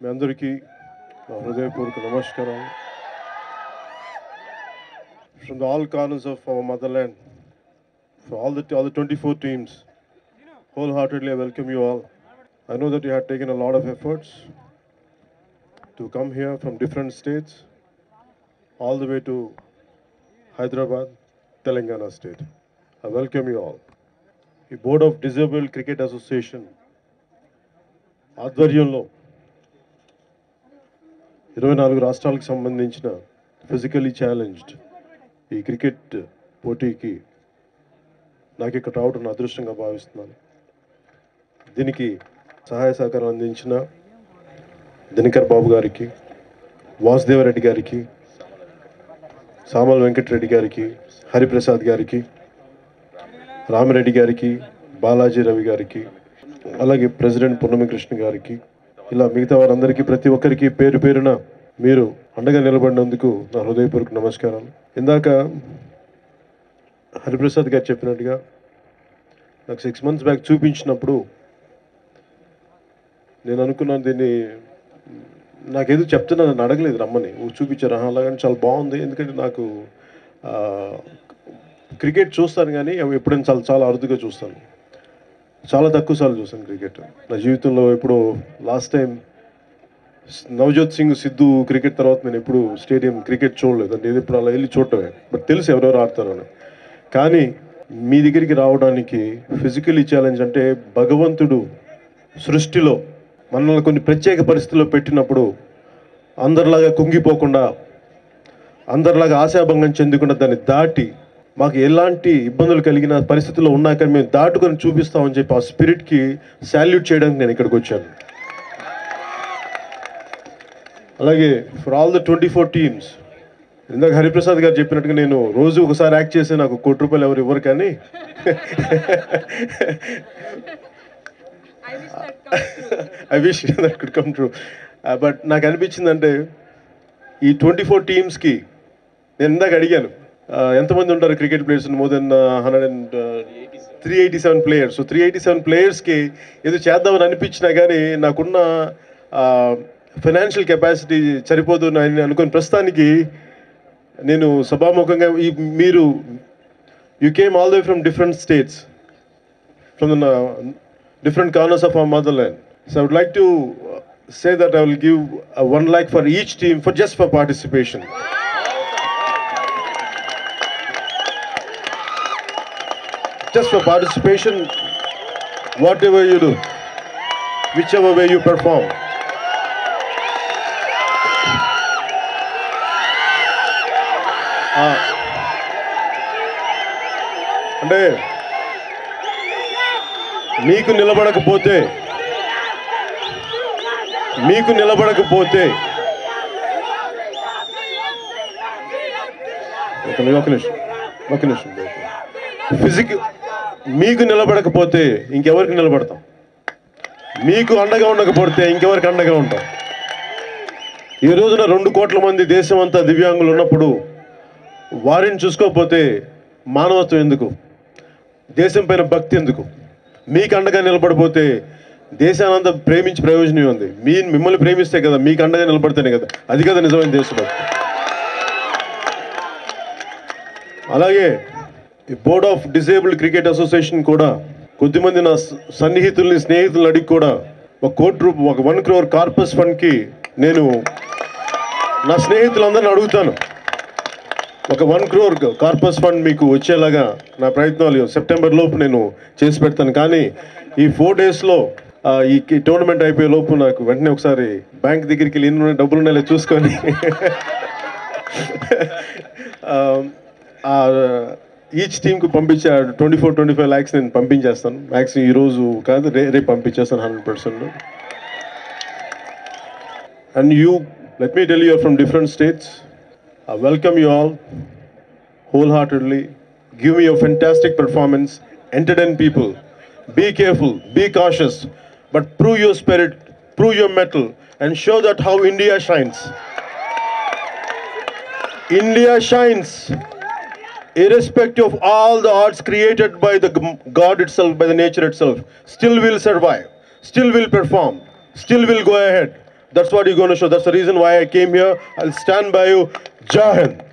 మీ అందరికీ నా హృదయపూర్వక నమస్కారాలు from the all corners of our motherland, for all the all the 24 teams, wholeheartedly I welcome you all. I know that you had taken a lot of efforts to come here from different states, all the way to Hyderabad, Telangana state. I welcome you all. The Board of Disabled Cricket Association ఆధ్వర్యంలో ఇరవై నాలుగు రాష్ట్రాలకు సంబంధించిన physically challenged ఈ cricket పోటీకి నాకు ఇక్కడ రావడం నా అదృష్టంగా భావిస్తున్నాను దీనికి సహాయ సహకారం అందించిన దినకర్ బాబు గారికి వాసుదేవరెడ్డి గారికి సామల్ వెంకటరెడ్డి గారికి హరిప్రసాద్ గారికి రామిరెడ్డి గారికి బాలాజీ రవి గారికి అలాగే ప్రెసిడెంట్ పున్నమికృష్ణ గారికి ఇలా మిగతా వారందరికీ ప్రతి ఒక్కరికి పేరు పేరున మీరు అండగా నిలబడినందుకు నా హృదయపూర్వక నమస్కారాలు ఇందాక హరిప్రసాద్ గారు చెప్పినట్టుగా నాకు సిక్స్ మంత్స్ బ్యాక్ చూపించినప్పుడు నేను అనుకున్నాను దీన్ని నాకేదో చెప్తున్నా నన్ను అడగలేదు రమ్మని "ఓ, చూపించారు "ఆహా, అలాగని చాలా బాగుంది ఎందుకంటే నాకు ఆ, క్రికెట్ చూస్తాను కానీ అవి ఎప్పుడైనా చాలా చాలా అరుదుగా చూస్తాను చాలా తక్కువ సార్లు చూసాను క్రికెట్ నా జీవితంలో ఎప్పుడు last time Navjot Singh Sidhu cricket తర్వాత నేను ఎప్పుడు స్టేడియం క్రికెట్ చూడలేదు అంటే ఇది ఇప్పుడు అలా వెళ్ళి చూడటమే బట్ తెలుసు ఎవరెవరు ఆడతారని కానీ మీ దగ్గరికి రావడానికి ఫిజికలీ ఛాలెంజ్ అంటే భగవంతుడు సృష్టిలో మనల్ని కొన్ని ప్రత్యేక పరిస్థితుల్లో పెట్టినప్పుడు అందరిలాగా కుంగిపోకుండా అందరిలాగా ఆశాభంగం చెందకుండా దాన్ని దాటి మాకు ఎలాంటి ఇబ్బందులు కలిగిన పరిస్థితుల్లో ఉన్నా కానీ మేము దాటుకొని చూపిస్తామని చెప్పి ఆ స్పిరిట్కి శాల్యూట్ చేయడానికి నేను ఇక్కడికి వచ్చాను అలాగే for all the twenty four teams ఇందాక హరిప్రసాద్ గారు చెప్పినట్టుగా నేను రోజు ఒకసారి యాక్ట్ చేసి నాకు కోటి రూపాయలు ఎవరు ఇవ్వరు కానీ I wish that could come true but నాకు అనిపించిందంటే ఈ ట్వంటీ ఫోర్ టీమ్స్కి నేను ఇందాక అడిగాను uh, ఎంతమంది ఉంటారు cricket players more than hundred and three eighty seven players so three eighty seven ప్లేయర్స్కి ఏదో చేద్దామని అనిపించినా కానీ నాకున్న ఫైనాన్షియల్ కెపాసిటీ సరిపోదు అని అనుకుని ప్రస్తుతానికి నేను సభాముఖంగా ఈ మీరు you came all the way from different states from the uh, different corners of our motherland. So I would like to uh, say that I will give uh, one lakh for each team for just for participation. Just for participation, whatever you do, whichever way you perform. Uh, అంటే మీకు నిలబడకపోతే మీకు నిలబడకపోతే ఒక ని- ఒక నిమిషం ఒక నిమిషం physique మీకు నిలబడకపోతే ఇంకెవరికి నిలబడతాం మీకు అండగా ఉండకపోతే ఇంకెవరికి అండగా ఉంటాం ఈ రోజున రెండు కోట్ల మంది దేశం అంతా దివ్యాంగులు ఉన్నప్పుడు వారిని చూసుకోకపోతే మానవత్వం ఎందుకు దేశం పైన భక్తి ఎందుకు మీకు అండగా నిలబడిపోతే దేశానంతా ప్రేమించి ప్రయోజనం ఉంది మీ మిమ్మల్ని ప్రేమిస్తే కదా మీకు అండగా నిలబడితేనే కదా అది కదా నిజమైన దేశభక్తి అలాగే ఈ board of disabled cricket association కూడా కొద్దిమంది నా స- సన్నిహితుల్ని స్నేహితులను అడిగి కూడా ఒక కోటి రూపాయ ఒక వన్ క్రోర్ కార్పస్ ఫండ్కి నేను నా స్నేహితులందరిని అడుగుతాను ఒక వన్ క్రోర్ కార్పస్ ఫండ్ మీకు వచ్చేలాగా నా ప్రయత్నాలు సెప్టెంబర్ లోపు నేను చేసి పెడతాను కానీ ఈ ఫోర్ డేస్లో ఈ టోర్నమెంట్ అయిపోయే లోపు నాకు వెంటనే ఒకసారి బ్యాంక్ దగ్గరికి వెళ్ళి ఎన్ని డబ్బులు ఉన్నాయో చూసుకొని ఈచ్ టీంకి పంపించే twenty four twenty five lakhs నేను పంపించేస్తాను మ్యాక్సిమం ఈ రోజు కాదు రే రేపు పంపించేస్తాను hundred percent and you let me tell your from different states I welcome you all wholeheartedly. Give me a fantastic performance. Entertain people. Be careful. Be cautious. But prove your spirit. Prove your mettle. And show that how India shines. India shines. Irrespective of all the odds created by the g- God itself, by the nature itself, still will survive, still will perform, still will go ahead. That's what you gonna show that's the reason why I came here I stand by you Jai Hind